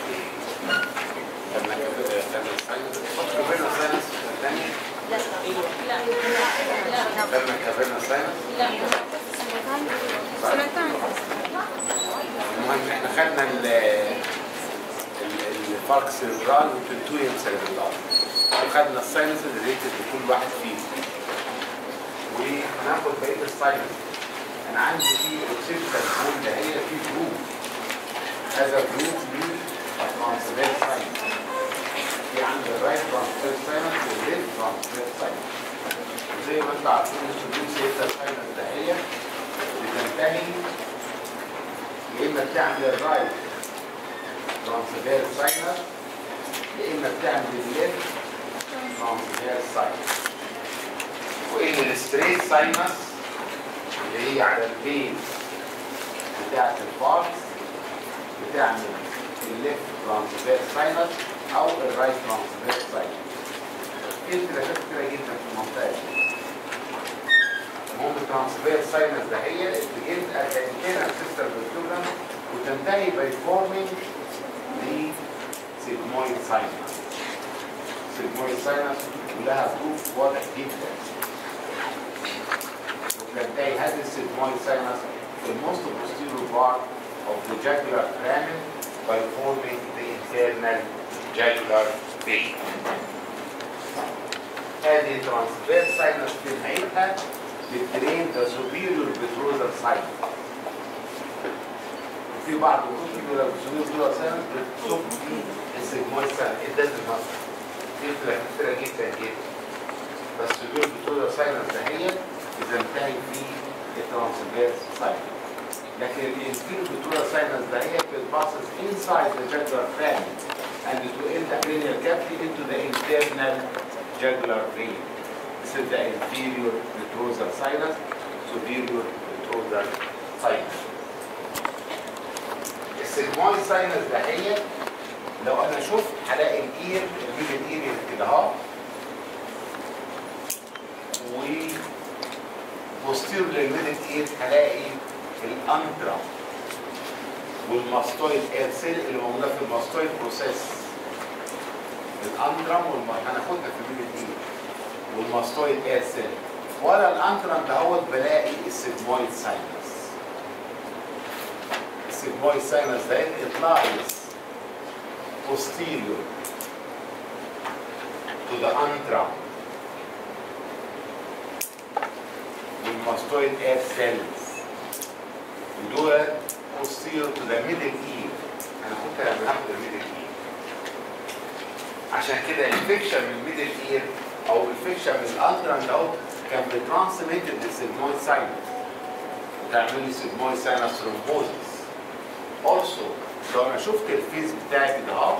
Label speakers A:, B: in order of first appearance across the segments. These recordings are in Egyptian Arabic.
A: لما كبرنا الساينس حط كبرنا الساينس الثانية لما كبرنا الساينس المهم احنا خدنا ال ال- الفارك سيربرال والتنتوريوم سيربرال وخدنا الساينس ريليتد لكل واحد فيهم وهناخد بقيه الساينس انا عندي في اوكسيبتال بول ده هي في جروب هذا جروب من ترانسفير ساينس في عندي الرايت ترانسفير ساينس والليفت ترانسفير ساينس وزي ما انتم عارفين الجروب سيتا ساينس ده هي بتنتهي يا اما بتعمل الرايت ترانسفير ساينس يا اما بتعمل الليفت ترانسفير ساينس وان الستريت ساينس اللي هي على البين بتاعت الفارس بتعمل الليفت ترانسفير ساينس او الرايت ترانسفير ساينس في اختلافات كتيرة جدا في المنطقة دي المهم الترانسفير ساينس ده هي بتجد الانتينا سيستر بالتوبلم وتنتهي باي فورمينج لسيجمويد ساينس سيجمويد ساينس ولها بروف واضح جدا وتنتهي هذه السيجمويد ساينس في الموست posterior part of the jugular foramen by forming the internal jugular vein. هذه ترانسفير ساينس في نهايتها بترين ذا superior petrosal ساينس وفي بعض الكتب يقول لك superior petrosal ساينس بتصب في السيجمويد ساينس it doesn't matter في اختلافات كتيرة جدا جدا بس superior petrosal ساينس ده هي إذا انتهي في الترانسفير ساينس لكن الانفيريور petrosal ساينس ده هي بتباصص inside the jugular vein and to enter cranial cavity into the internal jugular vein. This is the inferior petrosal sinus, superior petrosal sinus. السيجمويد ساينس ده هي لو انا شفت هلاقي الاير الميدل اير كده اهو و بوستير للميدل اير هلاقي الانترا والماستويد اير سيل اللي موجوده في الماستويد بروسيس الانترم والم... هناخدها في الميدل اير والماستويد اير سيل ورا الانترم دهوت بلاقي السيجمويد ساينس السيجمويد ساينس ده اطلاعيس posterior to the antrum والماستويد اير سيلز ودول posterior to the middle ear هناخدها لما ناخد الميدل اير عشان كده انفكشن من الميدل اير او انفكشن من الانترم ده كان بترانسميتد للسيجمويد ساينس وتعمل لي سيجمويد ساينس ثرومبوزس اولسو لو انا شفت الفيز بتاعي كده اهو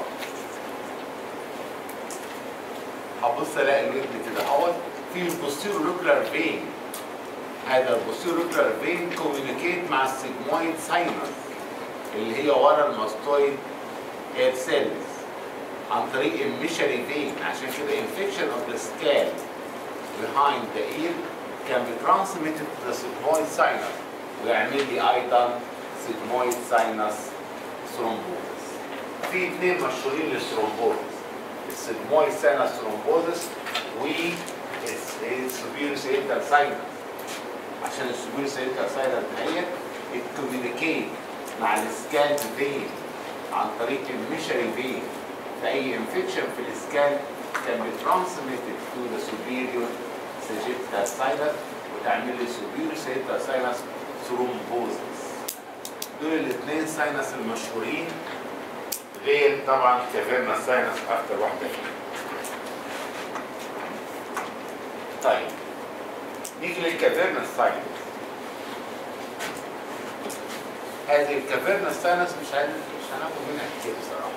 A: هبص الاقي الودن كده اهوت في البوستيرو لوكلر فين هذا البوستيرو لوكلر فين كوميونيكيت مع السيجمويد ساينس اللي هي ورا الماستويد اير سيلز عن طريق الميشري فين عشان كده انفكشن اوف ذا سكال behind the ear can be transmitted to the sigmoid sinus ويعمل لي ايضا sigmoid sinus ثرومبوزس في اثنين مشهورين للثرومبوزس السيجمويد ساينس ثرومبوزس و السوبيرو سيريتال ساينس عشان السوبيرو سيريتال ساينس دهيت الكوميونيكيت مع السكال فين عن طريق الميشري فين فاي انفكشن في السكال كان بترانسميتد تو ذا سوبيريور سيجيتال ساينس وتعمل لي سوبيرو سيريتال ساينس ثرومبوزس دول الاثنين ساينس المشهورين غير طبعا كافيرنا ساينس اكتر واحده فيهم طيب نيجي للكافيرنا ساينس هذه الكافيرنا ساينس مش هن... مش هناخد منها كتير بصراحه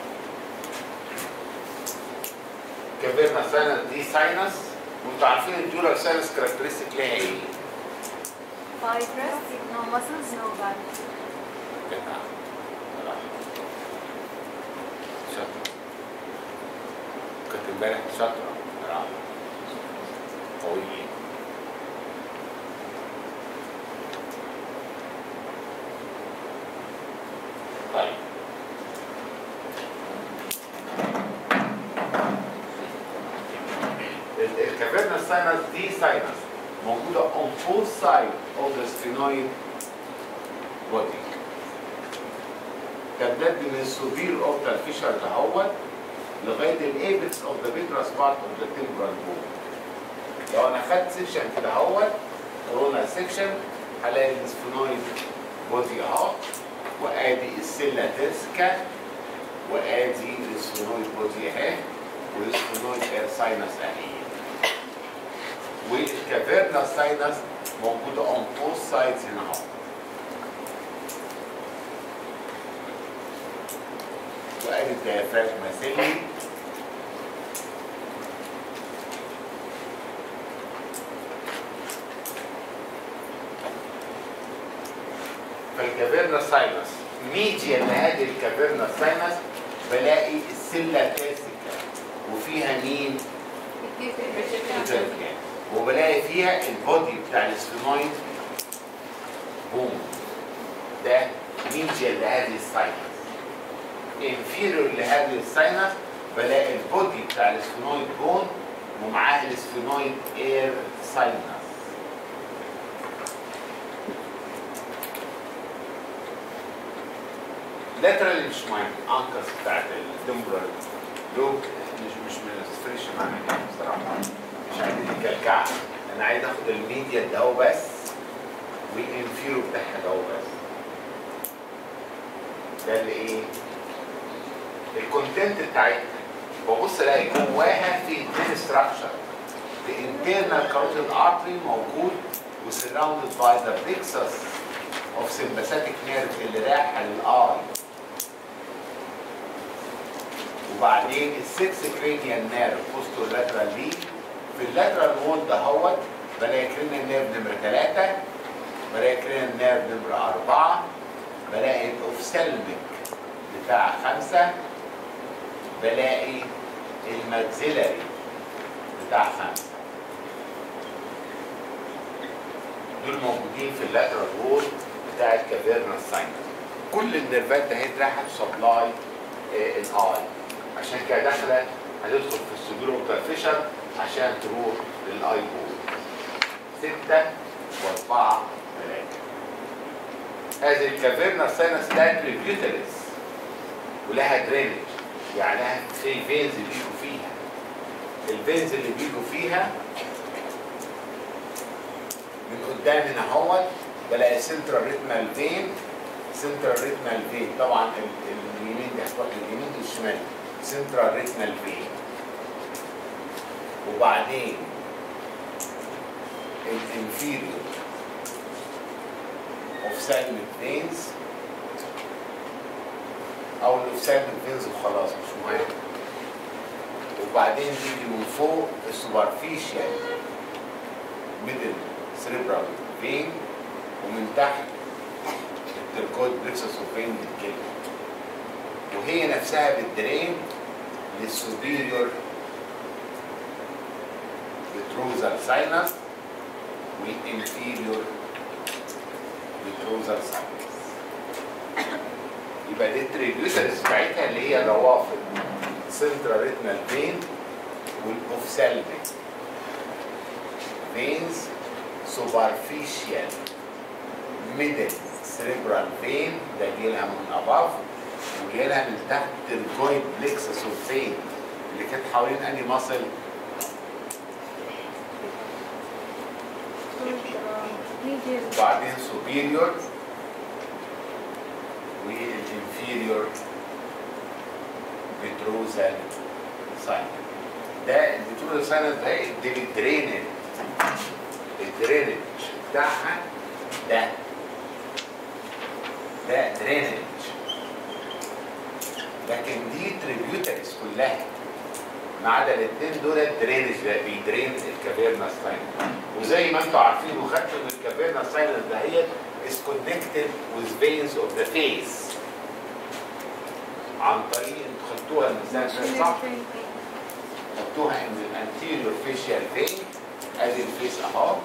A: كافيرنا ساينس دي ساينس وانتوا عارفين الدولار ساينس كاركترستيك ليها ايه؟
B: Fibrous, no muscles, no valves.
A: جدع صراحة. شاطرة كانت امبارح شاطرة صراحة قوية طيب sinus دي sinus موجودة on both sides of the sphenoid body تمتد من السوبير اوبتال فيشر دهوت لغايه الايبكس اوف ذا فيتراس بارت اوف ذا تمبرال بون لو انا خدت سيكشن كده اهوت كورونا سيكشن هلاقي السفينويد بودي اهو وادي السيلا تيرسكا وادي السفينويد بودي اهي والسفينويد اير ساينس اهي والكافيرنا ساينس موجوده اون بوث سايدز هنا اهو وادي الديافراجما سيلي فالكافيرنا ساينس ميديا لهذه الكافيرنا ساينس بلاقي السله كلاسيكا وفيها مين؟ الفيرتيكال وبلاقي فيها البودي بتاع السفينويد بوم ده ميديا لهذه الساينس انفيريور لهذه الساينس بلاقي البودي بتاع السفينويد بون ومعاه السفينويد اير ساينس لاترال مش مهم انكس بتاعت الدمبرال لوب مش مش من الفريش معانا كده بصراحه مش عايزين نكلكعها انا عايز اخد الميديا ده هو بس والانفيرو بتاعها ده هو بس ده اللي ايه الكونتنت بتاعتها ببص الاقي جواها في اتنين ستراكشر الانترنال كاروتيد ارتري موجود وسراوندد باي ذا plexus اوف sympathetic nerve اللي رايحه للاي وبعدين السكس كرينيال نيرف بوستو لاترال ليه في اللاترال وول دهوت بلاقي كرينيال نيرف نمرة ثلاثة بلاقي كرينيال نيرف نمرة أربعة بلاقي الأوفسلمك بتاع خمسة بلاقي الماكسيلاري بتاع خمسة دول موجودين في اللاترال وول بتاع الكافيرنا ساينس كل النيرفات ده رايحه تسبلاي الاي عشان كده داخله هتدخل في السجور فيشر عشان تروح للاي بول ستة واربعة ثلاثة هذه الكافيرنا ساينس لها تريبيوتريز ولها درينج يعني لها في فينز بيجوا فيها الفينز اللي بيجوا فيها من قدام هنا اهوت بلاقي سنترال ريتمال فين سنترال ريتمال فين طبعا ال- اليمين دي هتروح لليمين والشمال سنترال ريتمال فين وبعدين الانفيريور اوفسالميك فينز او الاوفسالميك فينز وخلاص مش مهم وبعدين تيجي من فوق السوبرفيشال ميدل سريبرال فين ومن تحت التركويد بلكسس وفين بالكلمة وهي نفسها بالدرين للسوبيريور بتروزال ساينس والانفيريور بتروزال ساينس يبقى دي التريبيوترز بتاعتها اللي هي روافد سنترال ريتنال فين والاوفسالميك فينز سوبرفيشال ميدل سريبرال فين ده جاي لها من اباف وجاي لها من تحت الجوينت بلكسس فين اللي كانت حوالين انهي مصل وبعدين سوبيريور والانفيريور فيتروزال ساين ده الفيتروزال ساين ده دي الدرينج الدرينج بتاعها ده ده درينج لكن دي تريبيوتريز كلها ما عدا الاثنين دول الدرينج ده بيدرين الكافيرنا ساين وزي ما انتم عارفين وخدتوا ان الكافيرنا ساين دهيت is connected with veins of the face عن طريق انتوا خدتوها المثال ده صح؟ خدتوها ان الانتيريور فيشيال فين ادي الفيس اهو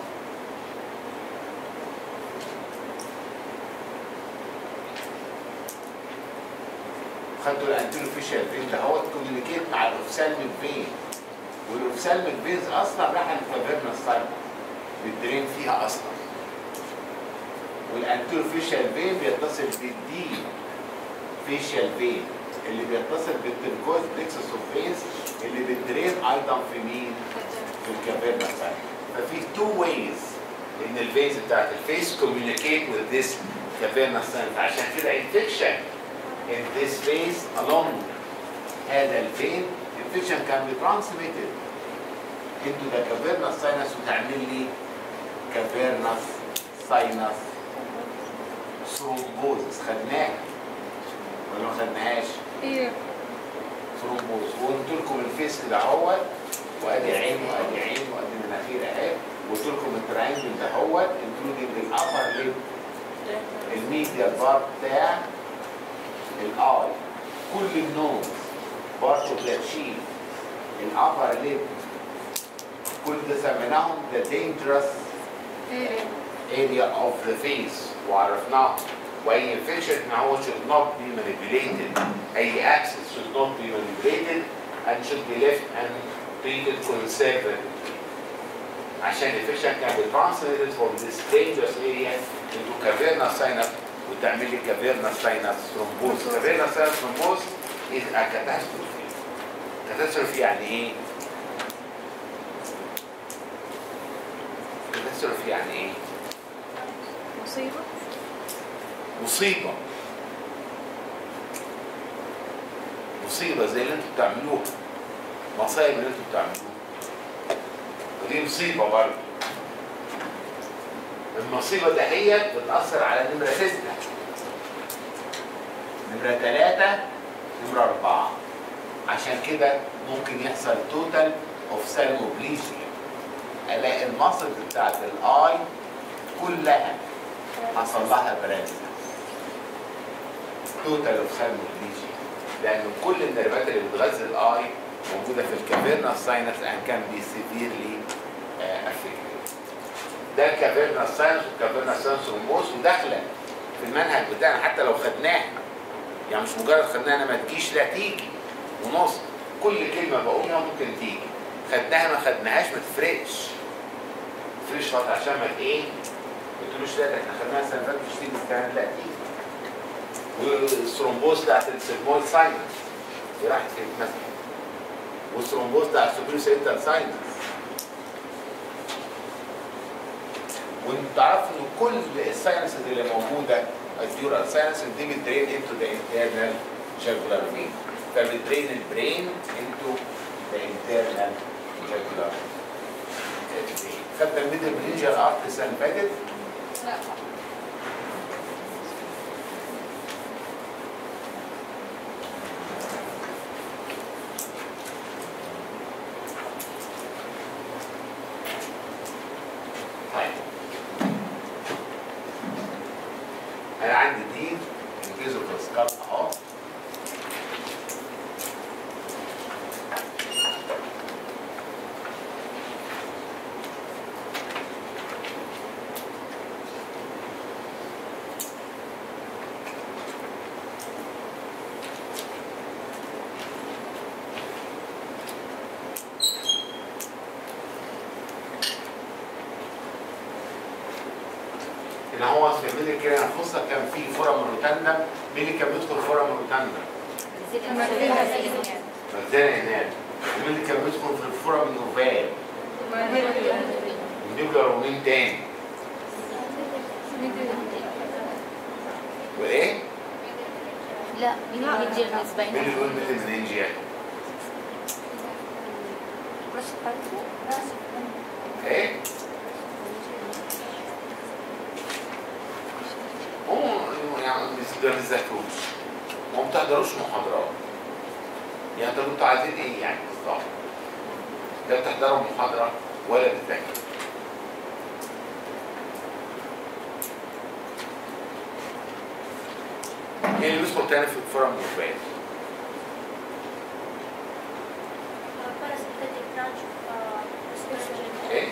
A: خدتوا الانتيريور فيشيال فين ده هو كوميونيكيت مع الاوفسالميك فين والاوفسالميك فيز اصلا راح الكافيرنا ساينس بتدرين فيها اصلا والانتيرو فيشال فين بيتصل بالدي فيشال فين اللي بيتصل بالتركوز بلكسس اوف فينز اللي بتدرين ايضا في مين؟ في الكافيرنا ساينس ففي تو ويز ان الفيز بتاعت الفيس communicate with this cavernous sinus عشان كده infection in this phase along هذا الفين infection can be transmitted into the cavernous sinus وتعمل لي cavernous sinus thrombosis خدناها ولا ما خدناهاش؟
B: ايه
A: ثرومبوز وقلت لكم الفيس كده اهوت وادي عين وادي عين وادي مناخير اهي وقلت لكم التراينجل ده اهوت انكلودنج الابر ليب الميديال بارت بتاع الاي كل النوز بارت اوف ذا تشيف الابر ليب كل ده سميناهم ذا dangerous
B: ايه
A: area of the face وعرفناها واي infection هو should not be manipulated اي access should not be manipulated and should be left and treated conservatively عشان infection can be transmitted from this dangerous area into cavernous sinus وتعمل لي cavernous sinus thrombus cavernous sinus thrombus is a catastrophe catastrophe يعني ايه؟ catastrophe يعني ايه؟
B: مصيبة
A: مصيبة مصيبة زي اللي انتوا بتعملوها مصايب اللي انتوا بتعملوها ودي مصيبة برضه المصيبة دهيت بتأثر على نمرة ستة نمرة ثلاثة نمرة أربعة عشان كده ممكن يحصل توتال اوف سالموبليجيا الاقي المصل بتاعت الاي كلها حصل لها برانسا توتال اوف سالموبليجيا لان كل النرفات اللي بتغذي الاي موجوده في الكافيرنا ساينس and كان بي سيفيرلي افكتد ده الكافيرنا ساينس والكافيرنا ساينس روموس وداخله في المنهج بتاعنا حتى لو خدناها يعني مش مجرد خدناها ما تجيش لا تيجي ونص كل كلمه بقولها ممكن تيجي خدناها ما خدناهاش ما تفرقش ما تفرقش خالص عشان ما ايه ما تقولوش لا ده احنا خدناها السنه اللي فاتت مش تيجي السنه دي، لا تيجي والثرومبوز بتاعت السيرمول ساينس دي راحت فين مثلا والثرومبوز بتاع السوبر سينتال ساينس وانت تعرف ان كل الساينسز اللي موجوده الديورال ساينسز دي بتدرين انتو ذا انترنال جاكولار فين فبتدرين البرين انتو ذا انترنال جاكولار خدنا الميدل برينجر ارت السنه اللي فاتت
B: لا
A: طيب انا عندي دي الفيزو كاسكال اهو ان هو في ميدل كده الخصه كان في فورم روتاندم مين اللي كان بيدخل فورم روتاندم؟ مجدنا هناك ومين اللي كان بيدخل في الفورم النوفال؟ ونيبلر ومين تاني؟ وايه؟
C: لا مين اللي يجي بالنسبة
A: مين اللي
C: لنا؟
A: بيقول ميدل مننجيا؟ ايه؟ هم يعني ما بيذاكروش وما بتحضروش محاضرات يعني انتوا كنتوا عايزين ايه يعني بالظبط؟ لا بتحضروا محاضرة ولا بتذاكروا ايه اللي بيدخل تاني في الفورم الجوال؟ ايه؟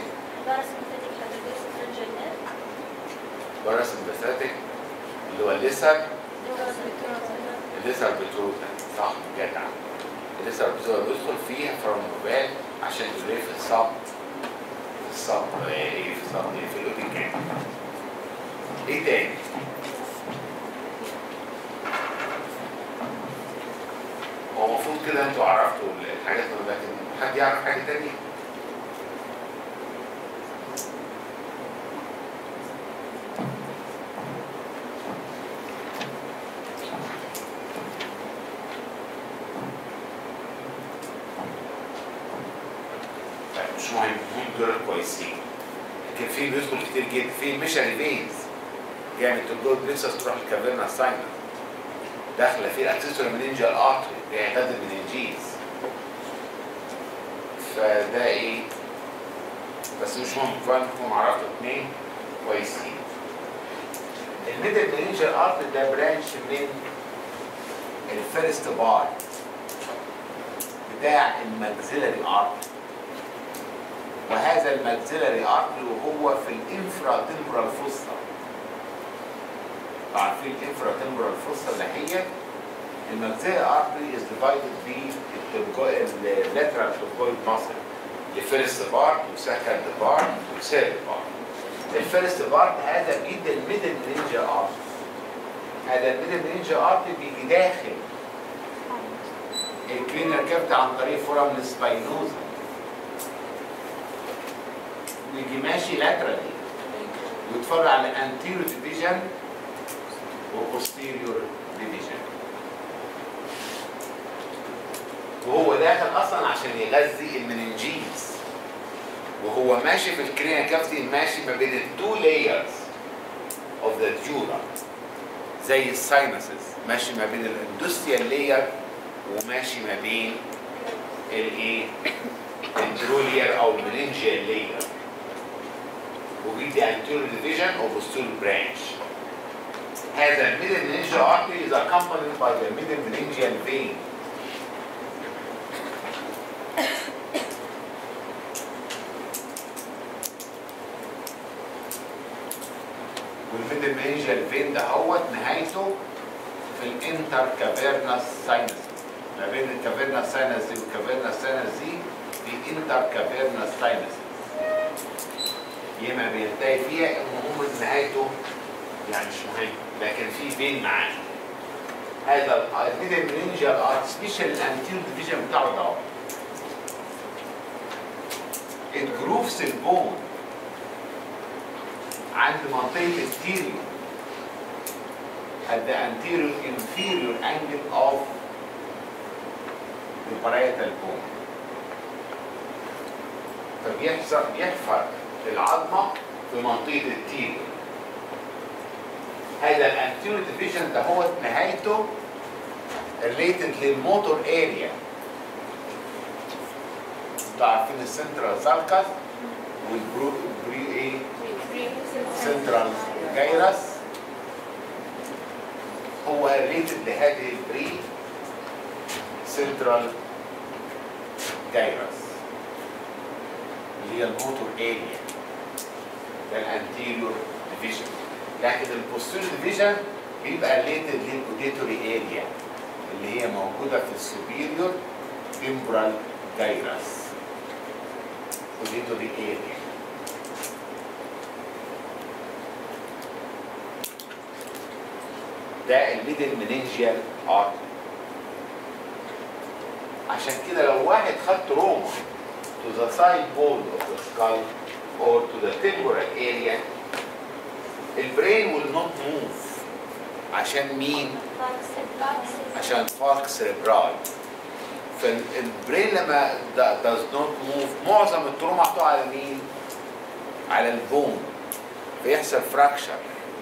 A: باراسمباثيك اللي هو الليسر الليسر بتروتن صح جدع الليسر بيزور بيدخل فيها فرموبال عشان يدخل في الصب في الصب ايه في الصب ايه في الاوتيكان ايه تاني؟ هو المفروض كده انتوا عرفتوا الحاجات اللي لكن حد يعرف حاجه تانية؟ طيب مش مهم هم دول كويسين لكن في بيدخل كتير جدا في ميشري فينز يعني تقول بريسس تروح الكافيرنا ساينس داخله في الاكسسوري مننجال ارتري بيعتد المننجيز فده ايه بس مش مهم فانكم عرفتوا اثنين كويسين الميدل مننجال ارتري ده برانش من الفيرست بارت بتاع الماكسيلاري ارتري وهذا الماكسيلاري ارتري وهو في الانفرا تمبرال فوسطى عارفين الانفرا تمبرال فوسطى اللي هي الماكسيلاري ارتري از ديفايدد باللاترال توركويد ماسل لفيرست بارت وسكند بارت وثيرد بارت الفيرست بارت هذا بيدي الميدل نينجا ارتري هذا الميدل نينجا ارتري بيجي داخل الكلينر كابت عن طريق فورامن سباينوزا يجي ماشي لاترالي ويتفرع على انتيريور ديفيجن وبوستيريور ديفيجن وهو داخل اصلا عشان يغذي المننجيز وهو ماشي في الكرينا كافتي ماشي ما بين التو لايرز اوف ذا ديورا زي الساينسز ماشي ما بين الاندوستيال لاير وماشي ما بين الايه الدرولير او المننجيال لاير وبيدي anterior division or posterior branch. هذا الميدل meningeal artery is accompanied by the middle meningeal vein. والميدل meningeal vein ده هوت نهايته في الانتر كافيرنس ساينس ما بين الكافيرنس ساينس دي والكافيرنس ساينس دي في انتر كافيرنس ساينس ياما بينتهي فيها المهم نهايته يعني مش مهم لكن في فين معاه هذا الميدل مننجال ارت سبيشال الانتير ديفيجن بتاعه ده اهو الجروفز البون عند منطقه التيريو at the anterior inferior angle of the parietal bone فبيحصل بيحفر العظمه في منطقه التيريو هذا الانتيريور ديفيجن ده هو نهايته ريليتد للموتور اريا انتوا عارفين السنترال سالكس والبرو بري ايه سنترال جايرس هو ريليتد لهذه البري سنترال جايرس اللي هي الموتور اريا ده الانتيريور ديفيجن لكن البوستيريور ديفيجن بيبقى ريليتد للاوديتوري اريا اللي هي موجوده في السوبيريور تمبرال جايرس اوديتوري اريا ده الميدل مننجيال ارتري عشان كده لو واحد خد تروما to the side wall of the skull or to the temporal area البرين will not move عشان مين؟ عشان فالك سيربرال فالبرين لما da- does not move معظم التروما هتقع على مين؟ على البون فيحصل فراكشر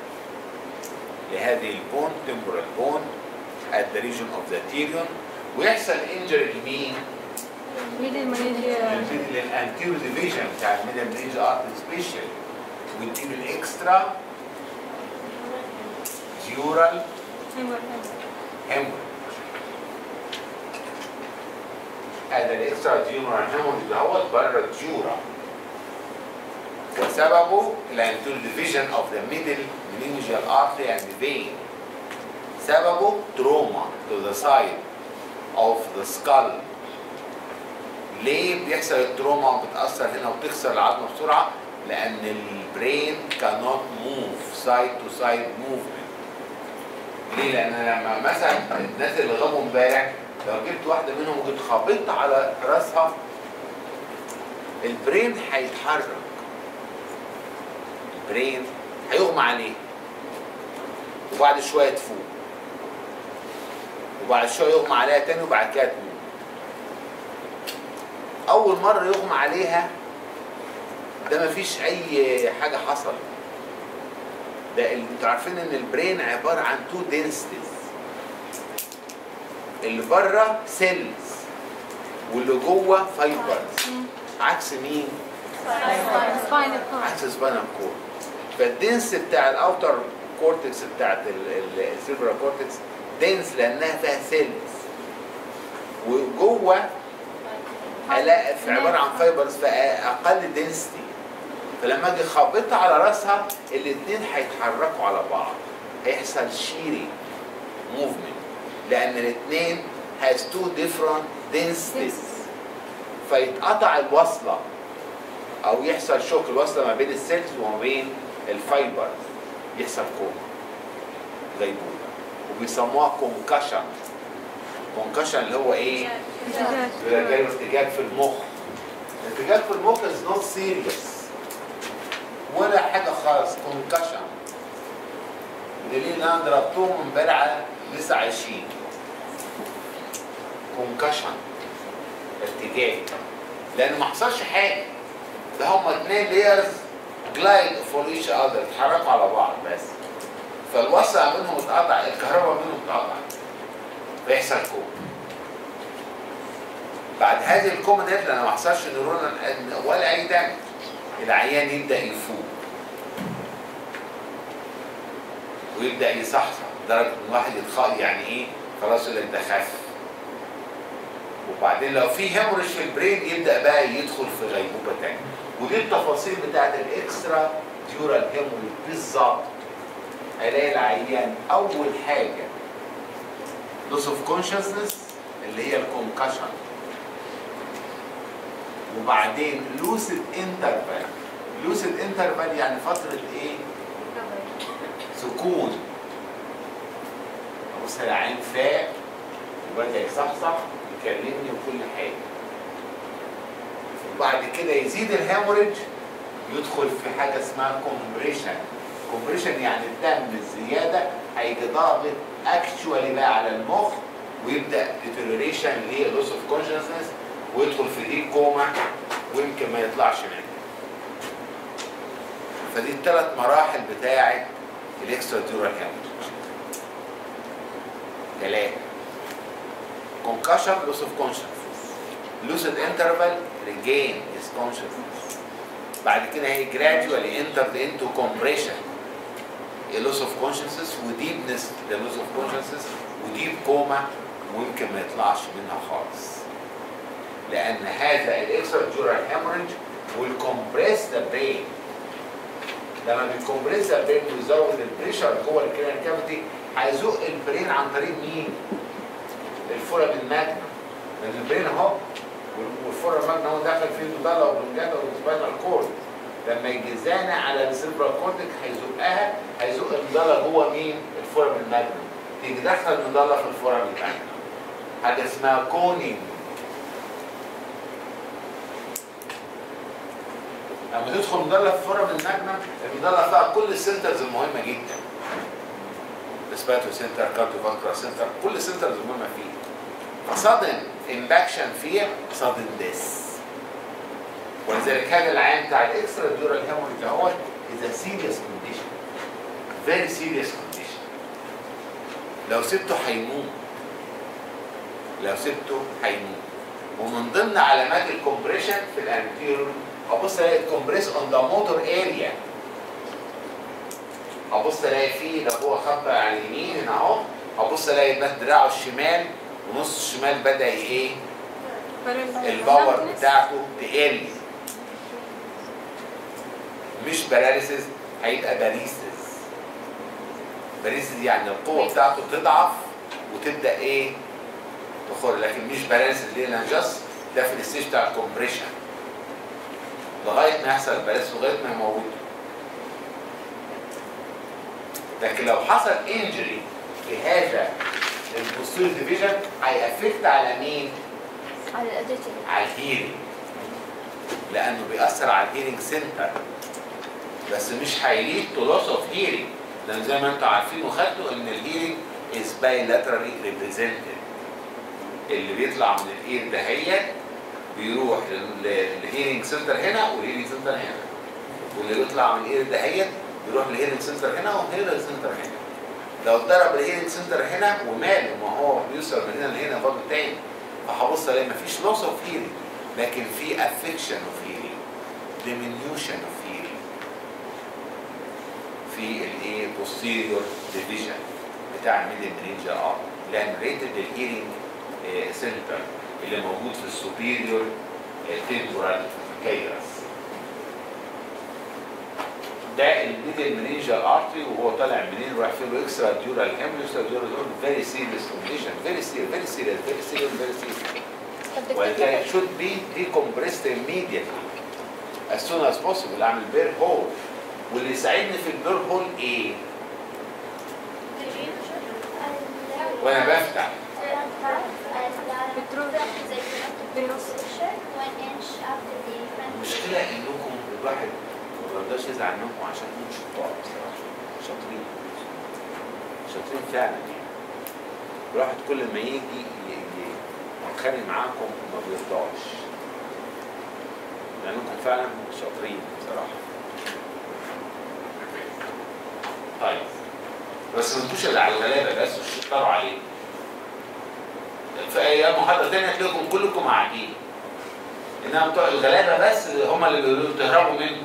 A: لهذه البون temporal bone at the region of the tirion ويحصل injury لمين؟
B: ميدل مانجيا
A: للانتيرو ديفيجن بتاع الميدل منيج ارت سبيشال ويديله الاكسترا ديورال هيموريج هذا الاكسترا ديورال هيموريج دوت بره الديورا وسببه الانتيرو ديفيجن اوف ذا ميدل منينجيال ارتري اند فين سببه تروما to the side of the skull ليه بيحصل التروما وبتاثر هنا وتكسر العظمه بسرعه لان البرين cannot move side to side movement ليه لان لما مثلا الناس اللي غابوا امبارح لو جبت واحده منهم وجيت خابطت على راسها البرين هيتحرك البرين هيغمى عليه وبعد شويه تفوق وبعد شويه يغمى عليها تاني وبعد كده تموت اول مره يغمى عليها ده مفيش اي حاجه حصلت ده ال- انتوا عارفين ان البرين عباره عن تو دنسيتيز اللي بره سيلز واللي جوه فايبرز عكس مين؟
B: سباينال كورد
A: عكس سباينال كورد فالدنس بتاع الاوتر كورتكس بتاعت السيرفر كورتكس دنس لانها فيها سيلز وجوه الاقي في عباره عن فايبرز فاقل دنسيتي فلما اجي خابطها على راسها الاثنين هيتحركوا على بعض هيحصل شيري موفمنت لان الاثنين has two different densities فيتقطع الوصله او يحصل شوك الوصله ما بين السيلز وما بين الفايبر يحصل كوما غيبوبه وبيسموها كونكشن كونكشن اللي هو ايه؟ بيبقى جاي له ارتجاج في المخ الارتجاج في المخ از نوت سيريس ولا حاجه خالص كونكشن دليل ان انا ضربتهم امبارح على لسه عايشين كونكشن ارتجاج لان ما حصلش حاجه ده هما اتنين لايرز جلايد فور ايتش اذر اتحركوا على بعض بس فالوصله منهم اتقطع الكهرباء منهم اتقطعت فيحصل كوم بعد هذه الكومة ديت لان ما حصلش نيرون ولا اي دم العيان يبدا يفوق ويبدا يصحصح لدرجه ان الواحد يتخاء يعني ايه خلاص يقول لك ده خف وبعدين لو في هيموريج في البرين يبدا بقى يدخل في غيبوبه تانية ودي التفاصيل بتاعت الاكسترا ديورال هيموريج بالظبط هلاقي العيان اول حاجه لوس اوف كونشسنس اللي هي الكونكشن وبعدين لوسيد انترفال لوسيد انترفال يعني فتره ايه سكون ابص العين فاق وبدا يصحصح يكلمني وكل حاجه وبعد كده يزيد الهيموريج يدخل في حاجه اسمها كومبريشن كومبريشن يعني الدم الزياده هيجي ضاغط اكشوالي بقى على المخ ويبدا ديتيريوريشن للوس اوف كونشسنس ويدخل في دي كوما ويمكن ما يطلعش منها فدي الثلاث مراحل بتاعه الاكسترا ديورال هيموريج ثلاثه concussion loss of consciousness lucid interval regain his consciousness بعد كده هي gradually entered into compression a loss of consciousness وديبنس the loss of consciousness وديب كوما ويمكن ما يطلعش منها خالص لان هذا الاكسترا جورال هيموريج will compress the brain لما بيكمبريس البرين ويزود البريشر جوه الكلينيك كافيتي هيزق البرين عن طريق مين؟ الفورم الماجنا لان البرين اهو والفورم الماجنا هو داخل فيه المضله والبنجاتا والسباينال كورد لما يجي زانق على السيربرال كورتك هيزقها هيزق المضله جوه مين؟ الفورم الماجنا تيجي داخل المضله في الفورم الماجنا حاجه اسمها كونينج لما تدخل مضله في فورم الماجنا المضله فيها كل السنترز المهمه جدا ريسبيراتوري سنتر كارديوفاسكولار سنتر كل السنترز المهمه فيه فصدم امباكشن فيها صدم ديس ولذلك هذا العيان بتاع الاكسترا ديورال هيموريج اهوت از سيريس كونديشن فيري سيريس كونديشن لو سبته هيموت لو سبته هيموت ومن ضمن علامات الكومبريشن في الانتيرور ابص الاقي الكومبريس اون ذا موتور اريا ابص الاقي فيه لو هو خط على اليمين هنا اهو ابص الاقي ده دراعه الشمال ونص الشمال بدا ايه الباور بتاعته تقل مش باراليسيس هيبقى باريسيس باريسيس يعني القوه بتاعته تضعف وتبدا ايه تخر لكن مش باراليسيس ليه لان جاست ده في الستيج بتاع الكومبريشن لغايه ما يحصل البلاس لغايه ما يموته لكن لو حصل انجري في هذا البوستيريور ديفيجن هيأفكت على مين؟
C: على الأديتي
A: على الهيرنج لانه بيأثر على الهيرنج سنتر بس مش هيليد تو لوس اوف هيرنج لان زي ما انتم عارفين وخدتوا ان الهيرنج از bilaterally represented اللي بيطلع من الاير دهيت بيروح للهيرنج سنتر هنا والهيرنج سنتر هنا واللي بيطلع من الاير دهيت بيروح للهيرنج سنتر هنا والهيرنج سنتر هنا لو اتضرب الهيرنج سنتر هنا وماله ما هو بيوصل من هنا لهنا برضه تاني فهبص الاقي مفيش لوس اوف هيرنج لكن في افكشن اوف هيرنج diminution اوف هيرنج في الايه posterior division بتاع الميدل برينجر اه لان ريتد الهيرنج سنتر اللي موجود في السوبيريور تمبورال كيرس ده الميدل منينجر ارتري وهو طالع منين رايح فين له اكسترا ديورال هيموريج ديورال فيري سيريس كونديشن فيري سيريس فيري سيريس فيري سيريس فيري سيريس ولذلك should be decompressed immediately as soon as possible اعمل بير هول واللي يساعدني في البير هول ايه؟ وانا بفتح المشكلة انكم الواحد ما بيرضاش يزعل منكم عشان انتم شطار بصراحة شاطرين شاطرين فعلا يعني الواحد كل ما يجي ي- ي- يتخانق معاكم ما بيرضاش لانكم فعلا شاطرين بصراحة طيب بس ما تبقوش اللي على الغلابة بس وتشطروا عليه في ايام محاضرة تانية هتلاقيكم كلكم قاعدين انما بتوع الغلابه بس هم اللي بيقولوا تهربوا منه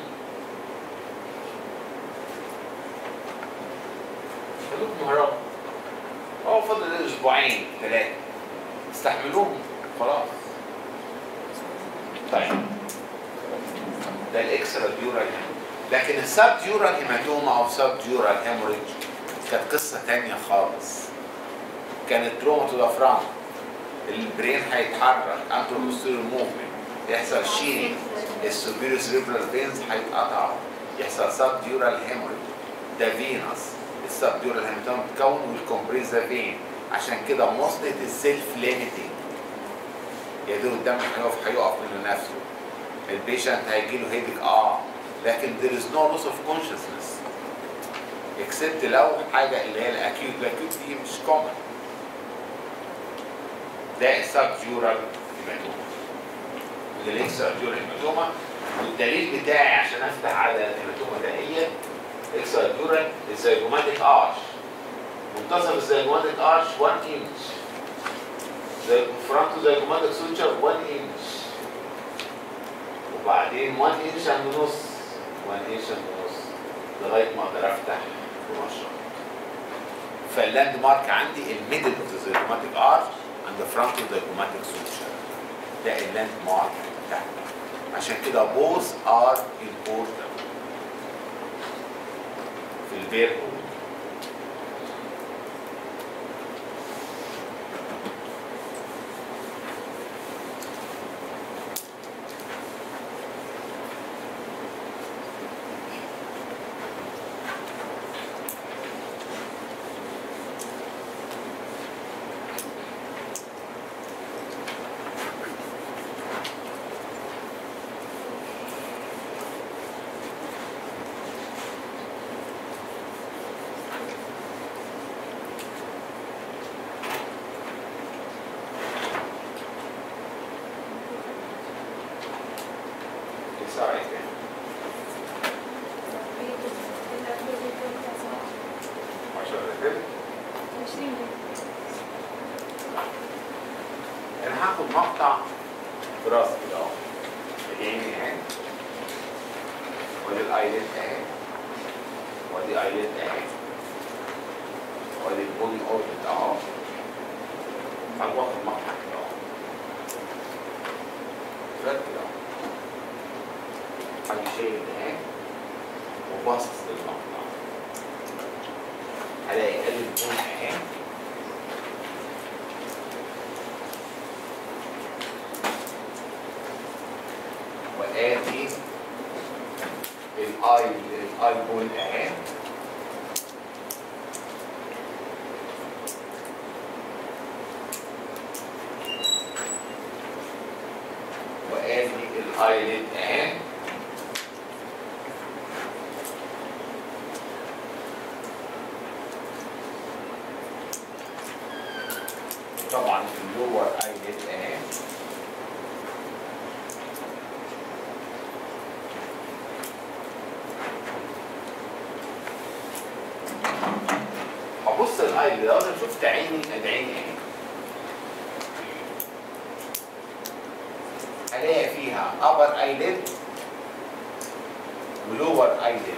A: خلوكم هربوا هو فاضل اسبوعين ثلاثه استحملوهم خلاص طيب ده الاكسترا ديورال لكن السب ديورال هيماتوما او سب ديورال هيموريج كانت قصه تانية خالص كانت تروما تو ذا فرونت البرين هيتحرك انترو بوستيريور موفمنت يحصل شيرنج السوبيريور سيريبرال فينز هيتقطعوا يحصل سب ديورال هيموريج ده فينس السب ديورال هيماتوما بتكون والكومبريس ده فين عشان كده مصلة السيلف ليميتنج يا دوب الدم هيقف هيقف منه نفسه البيشنت هيجي له هيدك اه لكن there is no loss of consciousness except لو حاجه اللي هي الاكيوت الاكيوت دي مش common ده السب ديورال هيماتوما الاكسترا ديورال هيماتوما والدليل بتاعي عشان افتح على الهيماتوما ده هي اكسترا ديورال الزيجوماتيك ارش منتصف الزيجوماتيك ارش 1 انش زي فرونتو زيجوماتيك سوتشر 1 انش وبعدين 1 انش عند نص 1 انش عند نص لغايه ما اقدر افتح بمشرط فاللاند مارك عندي الميدل اوف ذا زيجوماتيك ارش عند فرونتو زيجوماتيك سوتشر ده اللاند مارك بتاعتي عشان كده بوث ار important في البير هول Sorry, again. عشان كده انا هاخد مقطع في راسي كده اهو العين اهي وادي الايلت اهي وادي ايلت اهي وادي البوني اوربت اهو هاخد مقطع كده اهو فات كده اهو هاجي شايل ده اهي وباصص للمقطع هلاقي قلب البوني اهي وادي الاي الاي بول اهي وادي الايلid اهي طبعا اللور ايلid اهي هبص الايلid لو انا شفت عيني ادي عيني اهي هلاقي فيها upper eyelid ولور eyelid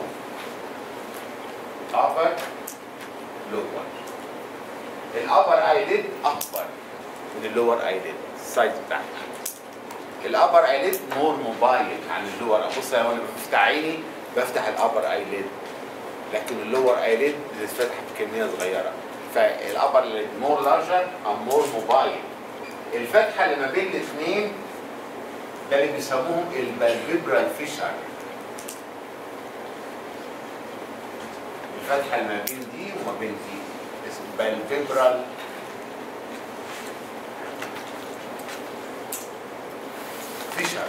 A: upper lower الابر eyelid اكبر من اللور eyelid السايز بتاعها الابر eyelid مور موبايل عن اللور ابص لو انا بفتح عيني بفتح الابر eyelid لكن اللور eyelid بتتفتح بكميه صغيره فالابر eyelid مور لارجر او مور موبايل الفتحه اللي ما بين الاثنين ده اللي بيسموهم البالفيبرال فيشر الفتحه اللي ما بين دي وما بين دي اسمه بالفيبرال فيشر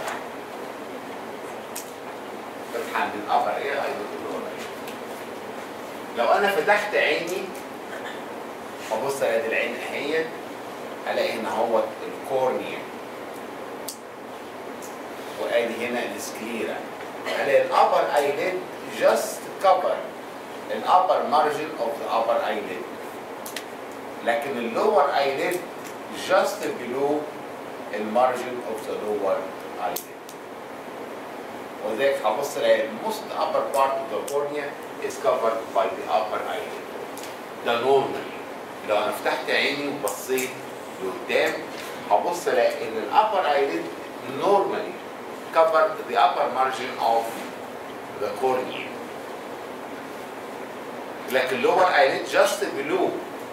A: فتحه عند الابر ايه ايضا اللور لو انا فتحت عيني وابص الاقي العين اهيت الاقي ان هو الكورنيا وادي هنا السكليرا الاقي الابر ايليد جاست كفر الابر مارجن اوف ذا ابر ايليد لكن اللور ايليد جاست بلو المارجن اوف ذا لور ايليد وذلك هبص الاقي الموست upper part of the cornea is covered by the upper eyelid ده نورمال لو انا فتحت عيني وبصيت لقدام هبص الاقي ان الابر ايليد normally cover the upper margin of the cornea لكن lower eyelid just below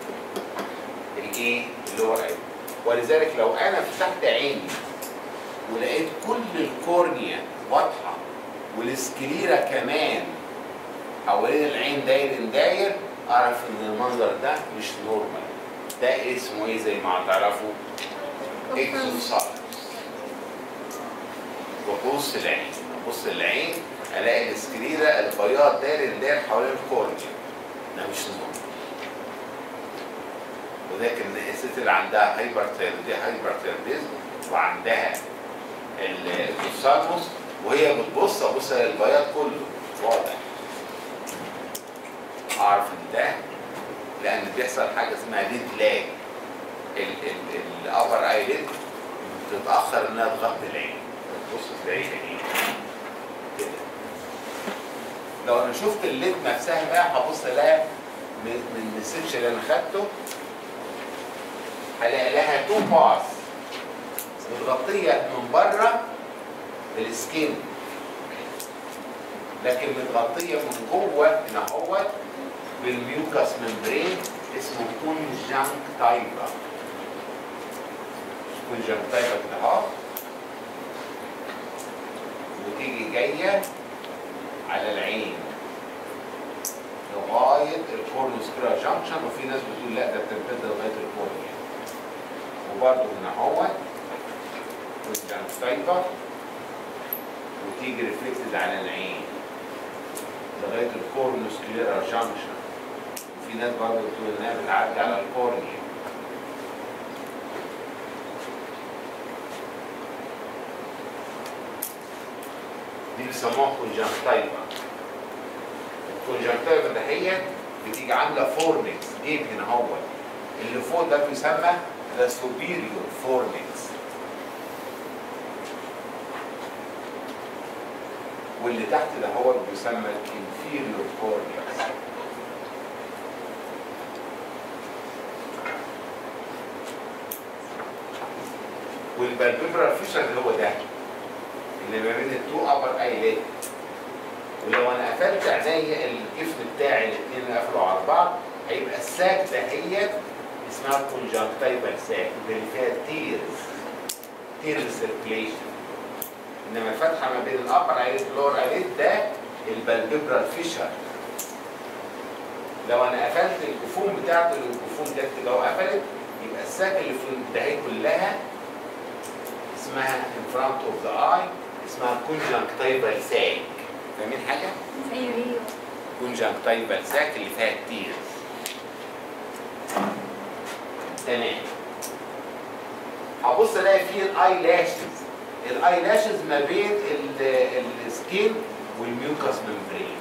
A: الايه اللور eyelid ولذلك لو انا فتحت عيني ولقيت كل الكورنيا واضحه والسكليرا كمان حوالين العين داير داير اعرف ان المنظر ده مش نورمال ده اسمه ايه زي ما هتعرفوا اكزوسايتس وبص العين بص العين الاقي السكريرة البياض داير داير حوالين الكورنيا ده مش نورمال ولكن الست اللي عندها هايبر دي هايبر وعندها الثالموس وهي بتبص ابص الاقي البياض كله واضح اعرف ان ده لان بيحصل حاجه اسمها ليد لاج الابر اي ليد بتتاخر انها تغطي العين تبص تلاقي ايه كده لو انا شفت الليد نفسها بقى هبص الاقي من من السيكشن اللي انا خدته هلاقي لها تو باس متغطيه من بره بالسكين لكن متغطيه من جوه هنا اهوت بالميوكاس ممبرين اسمه كونجنكتايفا كونجنكتايفا كده اهو وتيجي جايه على العين لغايه الكورنوسكرا جانكشن وفي ناس بتقول لا ده بتمتد لغايه الكورنيا وبرده هنا اهوت كونجنكتايفا وتيجي ريفلكتد على العين لغايه الكورنوسكليرا جانكشن وفي ناس برضه بتقول انها بتعدي على الكورنيا دي بيسموها كونجنكتايفا الكونجنكتايفا دهيت بتيجي عامله فورنكس جيب هنا هو اللي فوق ده بيسمى ذا سوبيريور فورنكس واللي تحت ده هو بيسمى الانفيريور كورنيكس والبالبيبرال فيشر اللي هو ده اللي ما بين التو ابر ايلات ولو انا قفلت عينيا الجفن بتاعي الاثنين اللي قفلوا على بعض هيبقى الساك دهيت اسمها كونجنكتيفال ساك اللي فيها تيرز تيرز سيركيليشن انما الفتحه ما بين الابر ايليد واللور ايليد ده البالبيبرال فيشر لو انا قفلت الجفون بتاعته الجفون ده لو قفلت يبقى الساك اللي في الدهي كلها اسمها in front of the eye اسمها conjunctival sac فاهمين حاجه؟
B: ايوه ايوه
A: conjunctival sac اللي فيها كتير تمام هبص الاقي فيه الاي لاشز الاي لاشز ما بين ال- السكين والميوكس ممبرين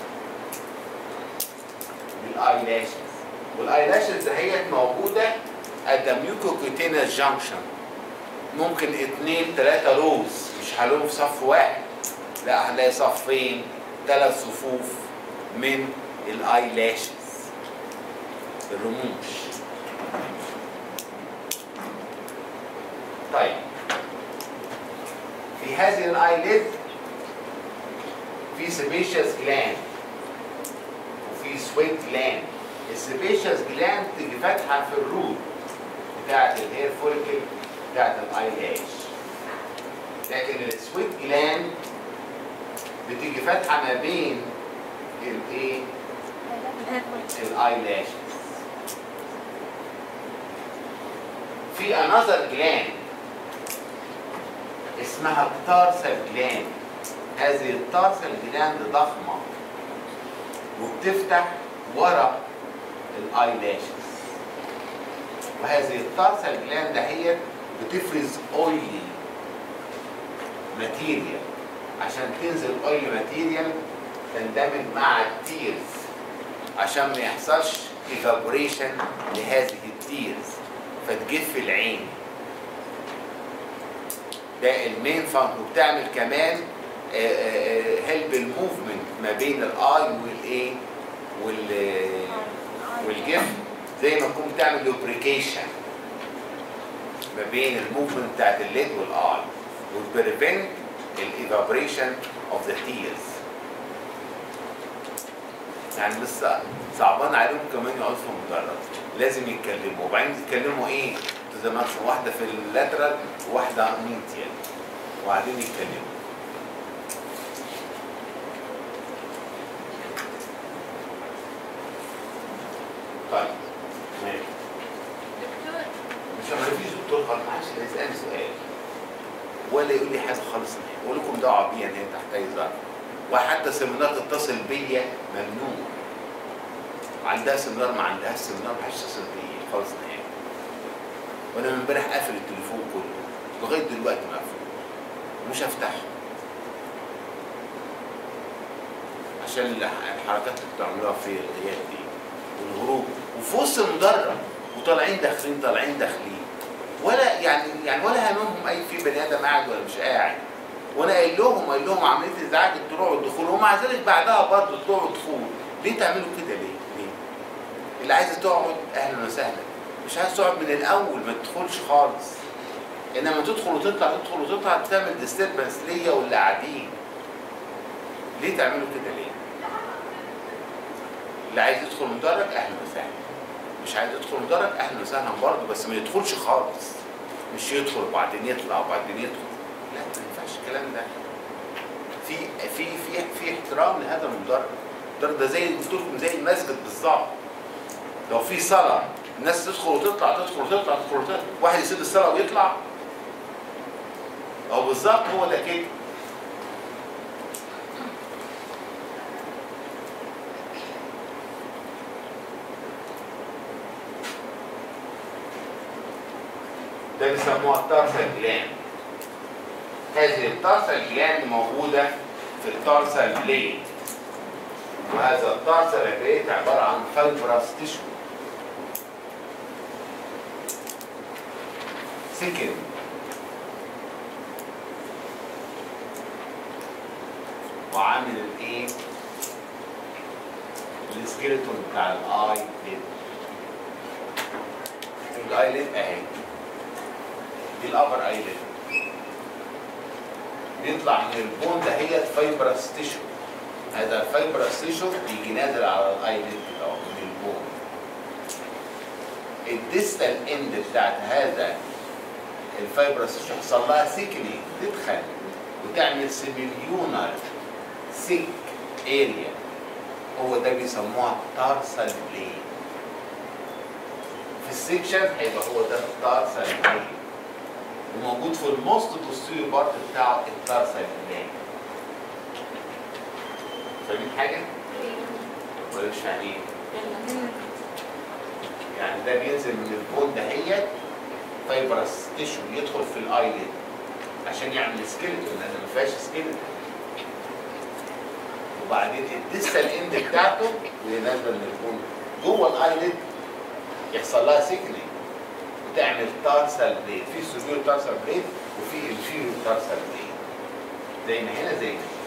A: الاي لاشز والاي لاشز دهيت موجوده at the mucocutaneous junction ممكن اتنين تلاتة روز مش هلاقيهم في صف واحد لا هنلاقي صفين ثلاث صفوف من الاي لاشز الرموش طيب في هذه الايليد في سبيشيس جلاند وفي سويت جلاند السبيشيس جلاند تيجي فاتحه في الروت بتاعت الهير فوليكل بتاعت الايلاش لكن السويت جلاند بتيجي فاتحه ما بين الايه الايلاشز في انذر جلاند اسمها التارسل جلاند هذه التارسل جلاند ضخمه وبتفتح ورا الايلاشز وهذه التارسل جلاند هي بتفرز اويلي ماتيريال عشان تنزل اويلي ماتيريال تندمج مع التيرز عشان ما يحصلش ايفابوريشن لهذه التيرز فتجف العين ده المين فانك وبتعمل كمان هيلب الموفمنت ما بين الاي والايه وال والجفن زي ما تكون بتعمل لوبريكيشن ما بين الموفمنت بتاعت الليد والاي وتبريفنت الايفابريشن اوف ذا تيرز يعني لسه صعبان عليهم كمان يقعدوا في المدرج لازم يتكلموا وبعدين يتكلموا ايه زي ما قلت، واحده في اللاترال وواحده مينتيال وبعدين يتكلموا طيب ماشي
C: دكتور
A: مش ما فيش دكتور خالص معلش اللي يسالني سؤال ولا يقول لي حاجه خالص اقول لكم دعوه بيا ان هي تحت اي ظرف وحتى سيمينار تتصل بيا ممنوع عندها سيمينار ما عندهاش سيمينار ما حدش يتصل بيا خالص نهائي وانا من امبارح قافل التليفون كله لغايه دلوقتي مقفول مش هفتحه عشان الح- الحركات اللي بتعملوها في الغياب دي والهروب وفي وسط المدرج وطالعين داخلين طالعين داخلين ولا يعني يعني ولا هممهم اي في بني ادم قاعد ولا مش قاعد وانا قايل لهم قايل لهم عمليه ازعاج الطلوع والدخول ومع ذلك بعدها برضه طلوع ودخول ليه تعملوا كده ليه؟ ليه؟ اللي عايزه تقعد اهلا وسهلا مش عايز تقعد من الاول ما تدخلش خالص انما تدخل وتطلع تدخل وتطلع تعمل ديستربنس ليا واللي قاعدين ليه تعملوا كده ليه؟ اللي عايز يدخل مدرج اهلا وسهلا مش عايز يدخل مدرج اهلا وسهلا برضه بس ما يدخلش خالص مش يدخل وبعدين يطلع وبعدين يدخل لا ما ينفعش الكلام ده في في في في احترام لهذا المدرج المدرج ده زي قلت لكم زي المسجد بالظبط لو في صلاه الناس تدخل وتطلع تدخل وتطلع تدخل وتطلع واحد يسيب الصلاه ويطلع او بالظبط هو ده كده ده بيسموها التارسال جلاند هذه التارسال جلاند موجودة في التارسال بليد وهذا التارسال بليد عبارة عن فايبرس تيشو سكن وعامل الايه السكيلتون بتاع الاي ليد الاي ليد اهي دي الابر ايلid بيطلع من البون ده هي فايبرس تيشو هذا الفايبرس تيشو بيجي نازل على الايلid كده أهو من البون الديستال اند بتاعت هذا الفايبرس تيشو حصل لها سيكنينج تدخل وتعمل سيميليونر سيك اريا هو ده بيسموها تارسال بلين في السكشن هيبقى هو ده التارسال بلين وموجود في الموست بوستيريور بارت بتاعه التارسال بلين فاهمين حاجه؟ ولا مش فاهمين؟ يعني ده بينزل من البون دهيت فايبرس تيشو يدخل في الايلid عشان يعمل سكيلتون لان ما فيهاش سكيلتون وبعدين الديستال اند بتاعته اللي نازله من البون جوه الايلid يحصل لها سيكنينج وتعمل تارسال بليد في سوبيريور تارسال بليد وفي انفيريور تارسال بليد زي ما هنا زي ما هنا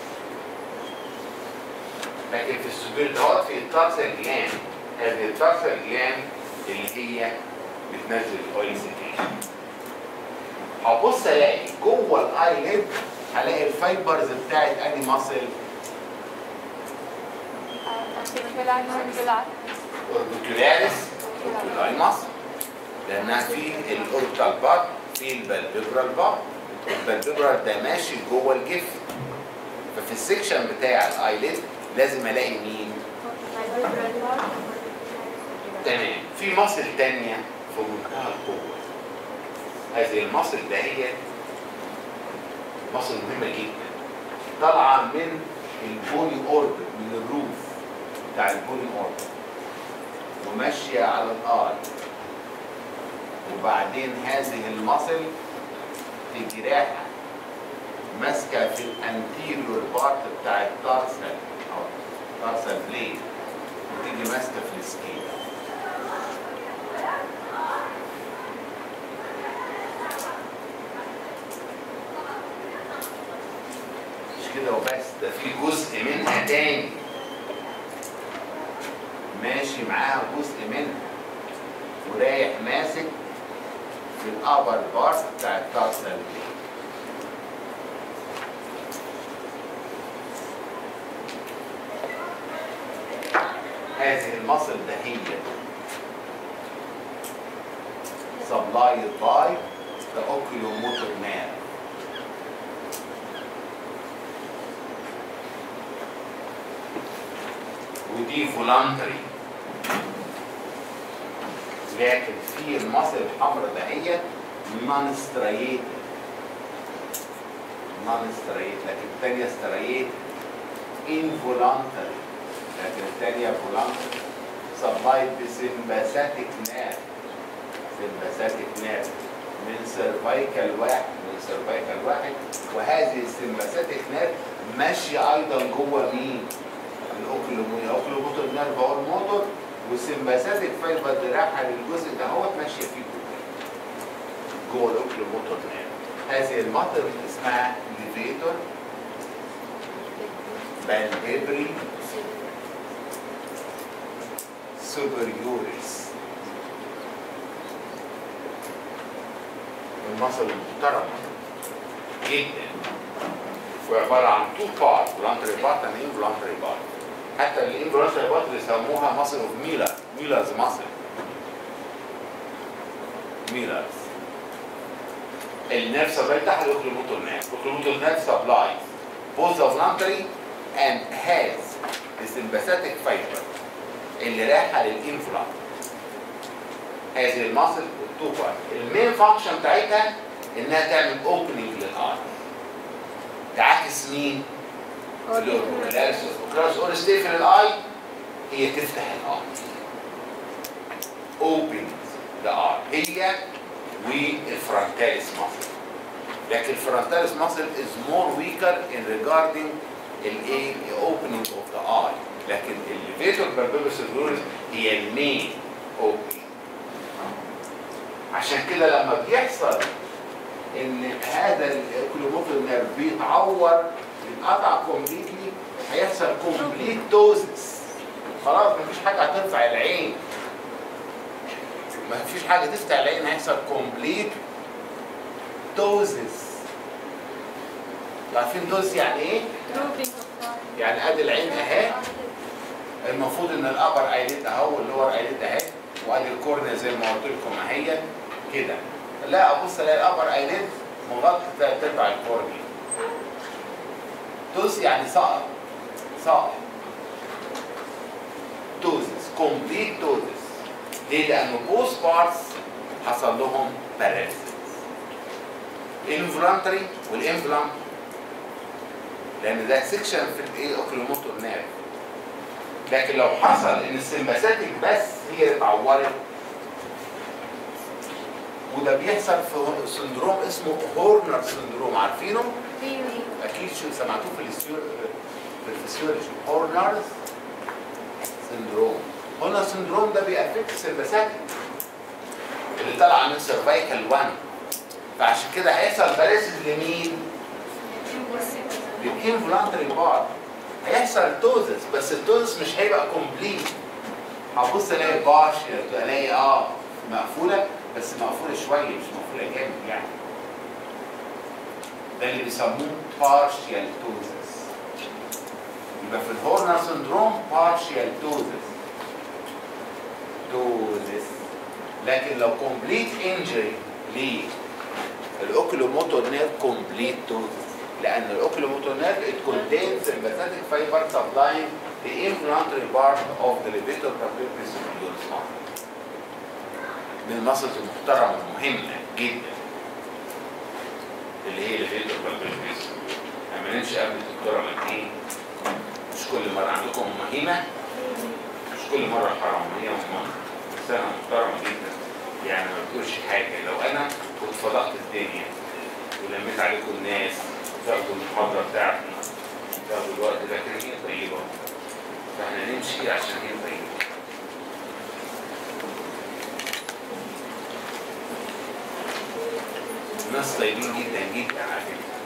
A: لكن في السوبيريور دوت في التارسال جلاند هذه التارسال جلاند اللي هي بتنزل الاويل سيكريشن هبص الاقي جوه الايلid هلاقي الفايبرز بتاعت اني ماسل اوربيكولاريس اوربيكولاي ماسل لانها في الاوربيتال بارت في البلبيبرال بارت البلبيبرال ده ماشي جوه الجفن ففي السكشن بتاع الايلid لازم الاقي مين؟ تمام في مصل تانية في منتهى القوة هذه المصل ده هي مصل مهمة جدا طالعة من البوني اوربت من الروف بتاع البوني اوربت وماشية على الارض وبعدين هذه المصل تجراحها ماسكة في الانتيريور بارت بتاع التارسل او تارسل بليد وتيجي ماسكة في السكين مش كده وبس ده في جزء منها تاني ماشي معاها جزء منها ورايح ماسك في الابر بارت بتاع التارسل دي هذه المصل دهية supplied by the oculomotor nerve ودي فولانتري لكن في المصل الحمراء دهية نون ستريت نون ستريت لكن الثانية ستريت involuntary لكن الثانية فولانتري supplied بسمباثيك نيرف سمباثيك نيرف من سيرفايكال واحد من سيرفايكال واحد وهذه السمباثيك نيرف ماشية أيضا جوه مين؟ الأوكلوموتور الأوكلوموتور نيرف هو الموتور والسمباثيك فايبر دراعها للجزء ده هو ماشية فيه جوه جوه الأوكلوموتور نيرف هذه المطر اسمها ليفيتور بالبيبري سوبريوريس المصل المحترمة جدا وعبارة عن تو بارت فولانتري بارت and involuntary بارت حتى الانفولانتري بارت بيسموها مصل اوف ميلر ميلرز مصل ميلرز النيرف سبلاي تحت الاوكلوموتور نيرف الاوكلوموتور نيرف سبلاي both the voluntary and has the sympathetic fiber اللي رايحه للانفلانت هذه المصل التو بارت المين فانكشن بتاعتها انها تعمل اوبننج للارض تعاكس مين؟ الاوربيكولاريس الاوربيكولاريس اورس تقفل الاي هي تفتح الارض اوبن ذا ار هي والفرونتاليس ماسل لكن الفرونتاليس ماسل از مور ويكر ان ريجاردنج الايه اوبننج اوف ذا اي لكن الليفيتور بالبيبس سيرفوريس هي المين اوبننج عشان كده لما بيحصل ان هذا الاوكلوموتور نيرف بيتعور يتقطع كومبليتلي هيحصل كومبليت توزس خلاص مفيش حاجه هترفع العين مفيش حاجه تفتح العين هيحصل كومبليت توزس عارفين دوز يعني ايه؟ يعني ادي العين اهي المفروض ان الابر ايليد اهو واللور ايليد اهي وادي الكورنيا زي ما قلت لكم اهي كده لا ابص الاقي الابر ايليد مغطي تلات ارباع الكورنيا توز يعني سقط سقط توزس كومبليت توزس ليه؟ لأن بوث بارتس حصل لهم باراليسيس الانفلانتري والانفلام لأن ده سيكشن في الايه اوكلوموتور نيرف لكن لو حصل ان السمباثيك بس هي اللي اتعورت وده بيحصل في سندروم اسمه هورنر سندروم عارفينه؟ اكيد شو سمعتوه في السيو... في الفسيولوجي هورنر سندروم هورنر سندروم ده بيأفكت السمباثيك اللي طالعه من سيرفايكال 1 فعشان كده هيحصل باريسيس لمين؟ للانفلانتري بار هيحصل توزس بس التوزس مش هيبقى كومبليت هبص الاقي باش الاقي اه مقفوله بس مقفوله شويه مش مقفوله جامد يعني ده اللي بيسموه partial توزس يبقى في الهورنر سندروم partial توزس توزس لكن لو كومبليت انجري ليه الاوكلوموتور نير كومبليت توزس لان الاوكلوموتور نير it contains sympathetic fiber supplying the inflammatory part of the levator papillary spine من المصل المحترمه المهمه جدا اللي هي levator papillary لما نمشي قبل الدكتوره مدين مش كل مره عندكم مهمه مش كل مره حراميه ومهمه بس انا محترمه جدا يعني ما بتقولش حاجه لو انا كنت فضحت الدنيا ولميت عليكم الناس تاخدوا المحاضره بتاعتنا تاخدوا الوقت ده كده هي طيبه فاحنا نمشي عشان هي طيبه ناس طيبين جدا جدا على فكره